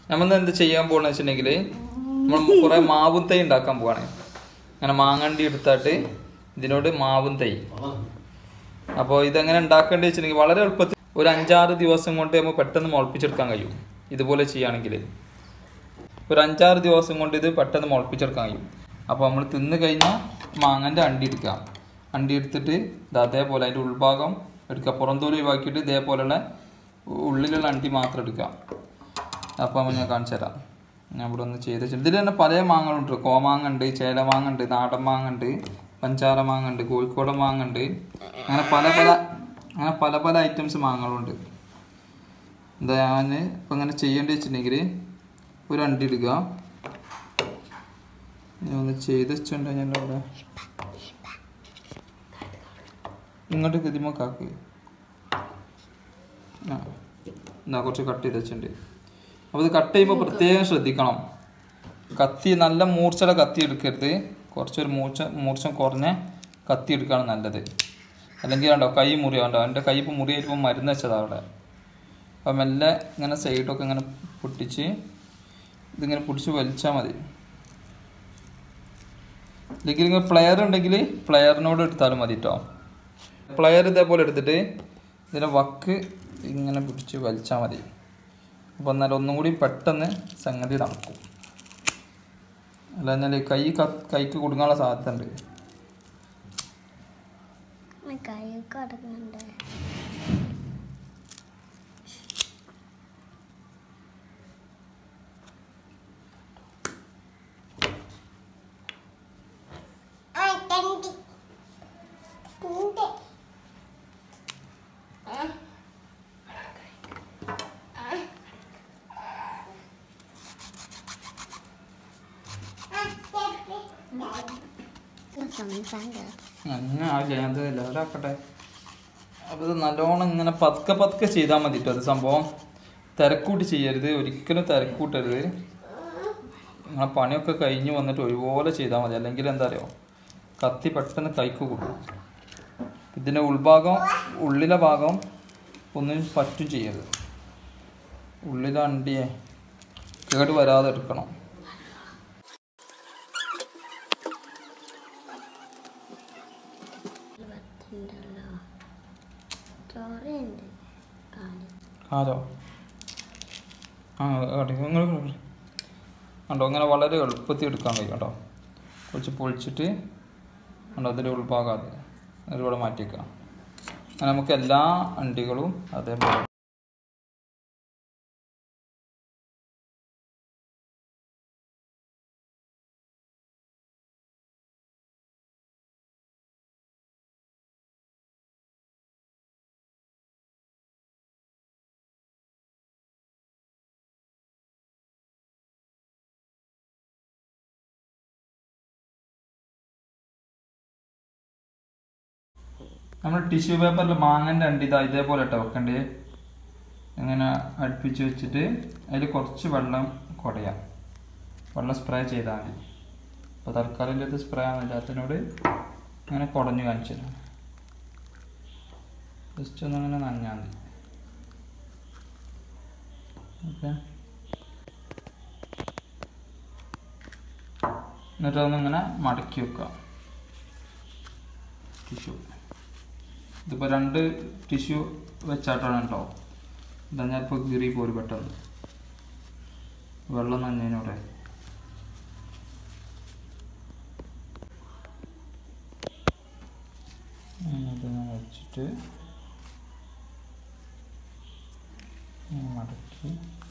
നമ്മൾ എന്ത് ചെയ്യാൻ പോകണെന്ന് വെച്ചിട്ടുണ്ടെങ്കിൽ നമ്മൾ കുറെ മാവും തൈ ഉണ്ടാക്കാൻ പോവാണ് അങ്ങനെ മാങ്ങണ്ടി എടുത്തിട്ട് ഇതിനോട് മാവും തൈ അപ്പോൾ ഇതെങ്ങനെ ഉണ്ടാക്കേണ്ടത് വെച്ചിട്ടുണ്ടെങ്കിൽ വളരെ എളുപ്പത്തിൽ ഒരു അഞ്ചാറ് ദിവസം കൊണ്ട് നമുക്ക് പെട്ടെന്ന് മുളപ്പിച്ചെടുക്കാൻ കഴിയും ഇതുപോലെ ചെയ്യുകയാണെങ്കിൽ ഒരു അഞ്ചാറ് ദിവസം കൊണ്ട് ഇത് പെട്ടെന്ന് മുളപ്പിച്ചെടുക്കാൻ കഴിയും അപ്പോൾ നമ്മൾ തിന്ന് കഴിഞ്ഞാൽ മാങ്ങൻ്റെ അണ്ടി എടുക്കുക അണ്ടി എടുത്തിട്ട് ഇത് അതേപോലെ അതിൻ്റെ ഉൾഭാഗം എടുക്കുക പുറന്തോലി ഒഴിവാക്കിയിട്ട് ഇതേപോലെയുള്ള ഉള്ളിലുള്ള അണ്ടി മാത്രം എടുക്കുക അപ്പോൾ ഞാൻ കാണിച്ചു തരാം ഞാൻ ഇവിടെ ഒന്ന് ചെയ്ത് വെച്ചിട്ട് ഇതിൽ തന്നെ പല മാങ്ങളുണ്ട് കോമാങ്ങ ഉണ്ട് ചേലമാങ്ങ ഉണ്ട് നാടൻ മാങ്ങ ഉണ്ട് പഞ്ചാര മാങ്ങ ഉണ്ട് കോഴിക്കോട് മാങ്ങ ഉണ്ട് അങ്ങനെ പല പല അങ്ങനെ പല പല ഐറ്റംസ് മാങ്ങളുണ്ട് എന്താ ഞാൻ ഇപ്പം ഇങ്ങനെ ചെയ്യേണ്ടി വെച്ചിട്ടുണ്ടെങ്കിൽ ഒരു അണ്ടി എടുക്കുക ഞാൻ ഒന്ന് ചെയ്ത് വെച്ചിട്ടുണ്ട് ഞാൻ അവിടെ ഇങ്ങോട്ട് കതിമക്കാക്ക് ആ എന്നാ കുറച്ച് കട്ട് ചെയ്ത് വെച്ചിട്ടുണ്ട് അപ്പോൾ ഇത് കട്ട് ചെയ്യുമ്പോൾ പ്രത്യേകം ശ്രദ്ധിക്കണം കത്തി നല്ല മൂർച്ചയുടെ കത്തി എടുക്കരുത് കുറച്ചൊരു മൂർച്ച മൂർച്ച കുറഞ്ഞ കത്തി എടുക്കുകയാണ് നല്ലത് അല്ലെങ്കിൽ കണ്ടോ കൈ മുറി കണ്ടോ എൻ്റെ കൈ ഇപ്പോൾ മുറിയായിട്ട് മരുന്ന് വെച്ചതാണ് അവിടെ അപ്പം മെല്ലെ ഇങ്ങനെ സൈഡൊക്കെ ഇങ്ങനെ പൊട്ടിച്ച് ഇതിങ്ങനെ പിടിച്ച് വലിച്ചാൽ മതി അല്ലെങ്കിൽ നിങ്ങൾ പ്ലെയർ ഉണ്ടെങ്കിൽ പ്ലെയറിനോട് എടുത്താലും മതി കേട്ടോ പ്ലെയർ ഇതേപോലെ എടുത്തിട്ട് ഇതിൻ്റെ വക്ക് ഇങ്ങനെ പിടിച്ച് വലിച്ചാൽ മതി അപ്പോൾ എന്നാൽ ഒന്നും കൂടി പെട്ടെന്ന് സംഗതി നടക്കും അല്ല കൈ ക- കൈക്ക് കുടുങ്ങാനുള്ള സാധ്യത ഉണ്ട് കൈ കടങ്ങണ്ടേ സംസാരം അങ്ങനെ ആവില്ല അത് ലെവലാക്കട്ടെ അപ്പോൾ ഇത് നല്ലോണം ഇങ്ങനെ പതുക്കെ പതുക്കെ ചെയ്താൽ മതി കേട്ടോ അത് സംഭവം തിരക്കൂട്ടി ചെയ്യരുത് ഒരിക്കലും തിരക്കൂട്ടരുത് നിങ്ങളെ പണിയൊക്കെ കഴിഞ്ഞ് വന്നിട്ട് ഒരുപോലെ ചെയ്താൽ മതി അല്ലെങ്കിൽ എന്താ അറിയോ കത്തി പെട്ടെന്ന് കൈക്ക് കൂടും ഇതിൻ്റെ ഉൾഭാഗം ഉള്ളിലെ ഭാഗം ഒന്നും പറ്റും ചെയ്യരുത് ഉള്ളിലെ അണ്ടിയെ കേട് വരാതെ എടുക്കണം പറ്റുണ്ടല്ലോ ചോറയുണ്ട് കാല് ആരോ ആ കേട്ടോ നിങ്ങൾ കണ്ടോ അങ്ങനെ വളരെ എളുപ്പത്തിൽ എടുക്കാൻ കഴിയും കേട്ടോ കുറച്ച് പൊളിച്ചിട്ട് കണ്ടോ അതിൻ്റെ ഉൾഭാഗം അത് അതിലൂടെ മാറ്റിയേക്കാം അങ്ങനെ നമുക്ക് എല്ലാ അണ്ടികളും അതേപോലെ നമ്മൾ ടിഷ്യൂ പേപ്പറിൽ മാങ്ങൻ്റെ അണ്ടി ഇതാ ഇതേപോലെ ഇട്ടോ വെക്കണ്ടേ ഇങ്ങനെ അടുപ്പിച്ച് വെച്ചിട്ട് അതിൽ കുറച്ച് വെള്ളം കുടയാം വെള്ളം സ്പ്രേ ചെയ്താൽ മതി അപ്പോൾ തൽക്കാലം ഇല്ലാത്ത സ്പ്രേ ആണില്ലാത്തതിനോട് അങ്ങനെ കുടഞ്ഞു കാണിച്ചു തരാം ജസ്റ്റ് ഒന്ന് അങ്ങനെ നനഞ്ഞാൽ മതി ഓക്കെ എന്നിട്ട് അതൊന്നിങ്ങനെ മടക്കി വെക്കാം ടിഷ്യൂ ഇതിപ്പോൾ രണ്ട് ടിഷ്യൂ വെച്ചാട്ടാണ് കേട്ടോ ഇതാ ഞാനിപ്പോൾ കീറി പോരും പെട്ടെന്ന് വെള്ളം നനഞ്ഞതിനോടെ ഇതിങ്ങനെ വെച്ചിട്ട് ഇങ്ങനെ മടക്കി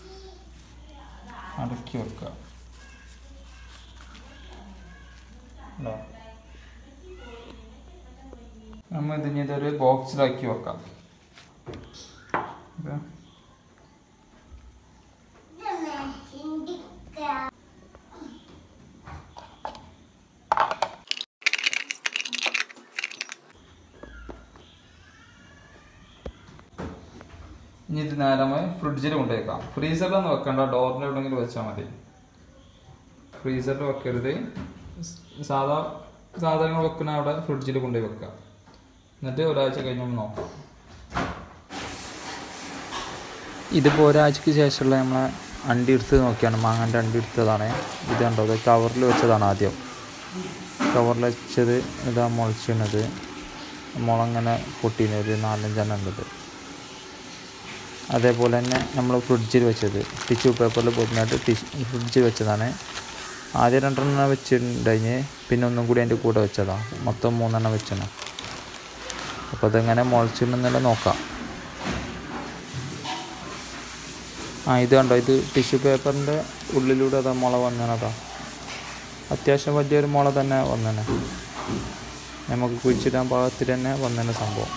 മടക്കി വെക്കുക ഉണ്ടോ നമ്മൾ ഇതിന് ഇതൊരു ബോക്സിലാക്കി വെക്കാം ഓക്കെ ഇനി ഇത് നേരെ ഫ്രിഡ്ജിൽ കൊണ്ടുവയ്ക്കാം ഫ്രീസറിലൊന്നും വെക്കണ്ട ഡോറിൻ്റെ എവിടെയെങ്കിലും വെച്ചാൽ മതി ഫ്രീസറിൽ വെക്കരുത് സ് സാധാ സാധനങ്ങൾ വെക്കുന്ന അവിടെ ഫ്രിഡ്ജിൽ കൊണ്ടുപോയി വെക്കുക എന്നിട്ട് ഒരാഴ്ച കഴിഞ്ഞ് നമ്മൾ നോക്കാം ഇതിപ്പോൾ ഒരാഴ്ചക്ക് ശേഷമുള്ള നമ്മളെ അണ്ടി എടുത്ത് നോക്കിയാണ് മാങ്ങൻ്റെ അണ്ടി എടുത്തതാണ് ഇത് കണ്ടോ ഇത് കവറിൽ വെച്ചതാണ് ആദ്യം കവറിൽ വെച്ചത് ഇതാ മുളച്ചിണത് മുളങ്ങനെ പൊട്ടീന് ഒരു നാലഞ്ചെണ്ണം ഉണ്ടത് അതേപോലെ തന്നെ നമ്മൾ ഫ്രിഡ്ജിൽ വെച്ചത് ടിഷ്യൂ പേപ്പറിൽ പൊതിഞ്ഞിട്ട് ടിഷ് ഫ്രിഡ്ജിൽ വെച്ചതാണ് ആദ്യം രണ്ടെണ്ണം വെച്ചിട്ടുണ്ടായിന് പിന്നെ ഒന്നും കൂടി അതിൻ്റെ കൂടെ വെച്ചതാണ് മൊത്തം മൂന്നെണ്ണം വെച്ചാണ് അപ്പോൾ അതെങ്ങനെ മുളച്ചിട്ടുണ്ടെന്നുള്ള നോക്കാം ആ ഇത് കണ്ടോ ഇത് ടിഷ്യൂ പേപ്പറിൻ്റെ ഉള്ളിലൂടെ അതാ മുള വന്നതാ അത്യാവശ്യം വലിയൊരു മുള തന്നെ വന്നേനെ നമുക്ക് കുഴിച്ചിടാൻ പാകത്തിൽ തന്നെ വന്നേനെ സംഭവം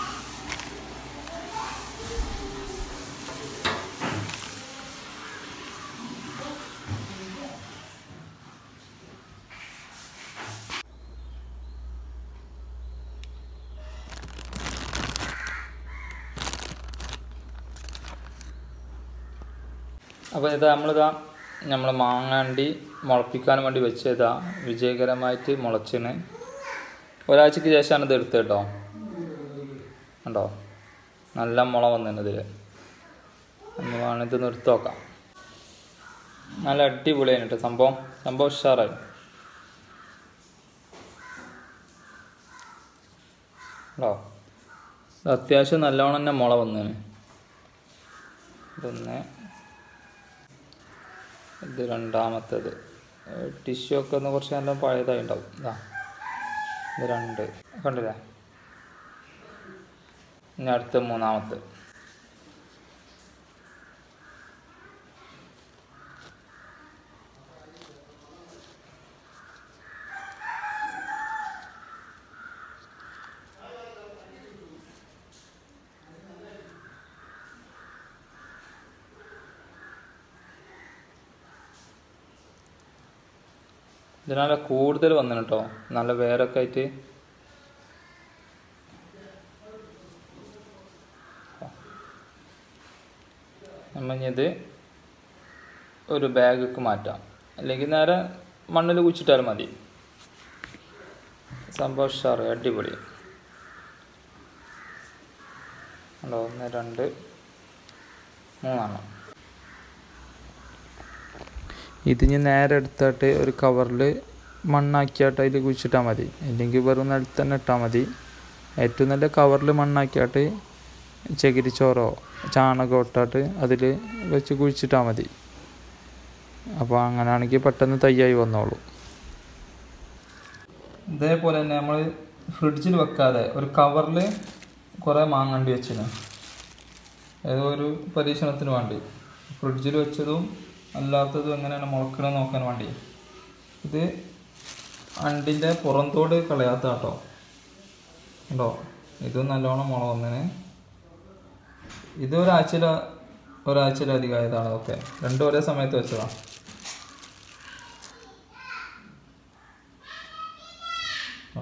അപ്പോൾ ഇതാ നമ്മളിതാ നമ്മൾ മാങ്ങാണ്ടി മുളപ്പിക്കാൻ വേണ്ടി വെച്ചതാ വിജയകരമായിട്ട് മുളച്ചിന് ഒരാഴ്ചക്ക് ശേഷമാണ് ഇത് എടുത്തത് കേട്ടോ കണ്ടോ നല്ല മുള വന്നിന് ഇതിൽ നമ്മൾ വേണം ഇത് നിർത്തി നോക്കാം നല്ല അടിപൊളിയാണ് കേട്ടോ സംഭവം സംഭവം ഉഷാറായി കേട്ടോ ഇത് അത്യാവശ്യം നല്ലോണം തന്നെ മുള വന്നേന് ഇതൊന്ന് ഇത് രണ്ടാമത്തേത് ടിഷ്യൂ ഒക്കെ ഒന്ന് കുറച്ച് നല്ല പഴയതായി ഉണ്ടാവും ഇതാ ഇത് രണ്ട് കണ്ടില്ലേ ഇനി അടുത്ത മൂന്നാമത്തെ ഇതിനാല കൂടുതൽ വന്നു കേട്ടോ നല്ല വേരൊക്കെ ആയിട്ട് നമ്മ ഇനി ഇത് ഒരു ബാഗിക്ക് മാറ്റാം അല്ലെങ്കിൽ നേരെ മണ്ണിൽ കുച്ചിട്ടാലും മതി സംഭവം ഉഷാറ് അടിപൊളി ഉണ്ടോ ഒന്ന് രണ്ട് മൂന്നെണ്ണം ഇത് ഇനി നേരെ എടുത്തിട്ട് ഒരു കവറിൽ മണ്ണാക്കിയാട്ട് അതിൽ കുഴിച്ചിട്ടാൽ മതി അല്ലെങ്കിൽ വെറും നിലത്ത് തന്നെ ഇട്ടാൽ മതി ഏറ്റവും നല്ല കവറിൽ മണ്ണാക്കിയാട്ട് ചകിരിച്ചോറോ ചാണകം ഇട്ടാട്ട് അതിൽ വെച്ച് കുഴിച്ചിട്ടാൽ മതി അപ്പോൾ അങ്ങനെയാണെങ്കിൽ പെട്ടെന്ന് തയ്യായി വന്നോളൂ ഇതേപോലെ തന്നെ നമ്മൾ ഫ്രിഡ്ജിൽ വെക്കാതെ ഒരു കവറിൽ കുറേ മാങ്ങണ്ടി വെച്ചിന് ഏതോ ഒരു പരീക്ഷണത്തിന് വേണ്ടി ഫ്രിഡ്ജിൽ വെച്ചതും അല്ലാത്തതും എങ്ങനെയാണ് മുളക്കണം നോക്കാൻ വേണ്ടി ഇത് അണ്ടിൻ്റെ പുറന്തോട് കളയാത്ത കേട്ടോ ഉണ്ടോ ഇത് നല്ലോണം മുള വന്നതിന് ഇത് ഒരാഴ്ചയിൽ ഒരാഴ്ചയിലധികമായതാണ് ഓക്കെ രണ്ടും ഒരേ സമയത്ത് വെച്ചതാണ് ആ.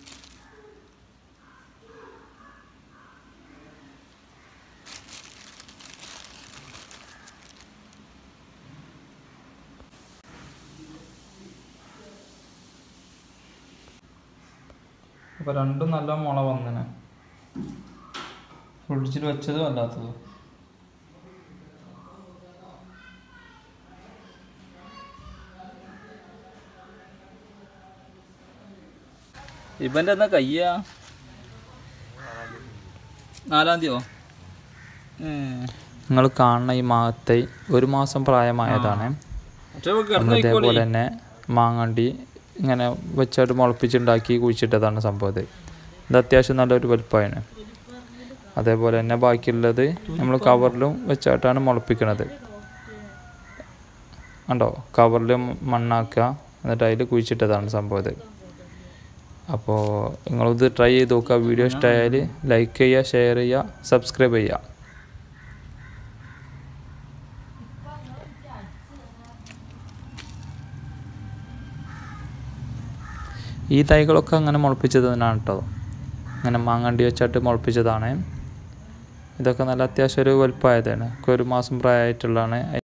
അപ്പോൾ രണ്ടും നല്ല മുള വന്നിന് ഫ്രിഡ്ജിൽ വെച്ചതും അല്ലാത്തതും ഇവന്റെ എന്നാ കയ്യാ നാലാം തീയോ നിങ്ങൾ കാണുന്ന ഈ മാങ്ങത്തൈ ഒരു മാസം പ്രായമായതാണ് അതേപോലെ തന്നെ മാങ്ങണ്ടി ഇങ്ങനെ വെച്ചായിട്ട് മുളപ്പിച്ചുണ്ടാക്കി കുഴിച്ചിട്ടതാണ് സംഭവം ഇത് ഇത് അത്യാവശ്യം നല്ലൊരു വലുപ്പമാണ് അതേപോലെ തന്നെ ബാക്കിയുള്ളത് നമ്മൾ കവറിലും വെച്ചായിട്ടാണ് മുളപ്പിക്കണത് കണ്ടോ കവറിൽ മണ്ണാക്കുക എന്നിട്ട് അതിൽ കുഴിച്ചിട്ടതാണ് സംഭവം ഇത് അപ്പോൾ നിങ്ങളിത് ട്രൈ ചെയ്ത് നോക്കുക വീഡിയോ ഇഷ്ടമായാൽ ലൈക്ക് ചെയ്യുക ഷെയർ ചെയ്യുക സബ്സ്ക്രൈബ് ചെയ്യുക ഈ തൈകളൊക്കെ അങ്ങനെ മുളപ്പിച്ചത് തന്നെയാണ് കേട്ടോ അങ്ങനെ മാങ്ങണ്ടി വെച്ചിട്ട് മുളപ്പിച്ചതാണ് ഇതൊക്കെ നല്ല അത്യാവശ്യം ഒരു വലുപ്പമായതാണ് ഒക്കെ ഒരു മാസം പ്രായമായിട്ടുള്ളതാണ്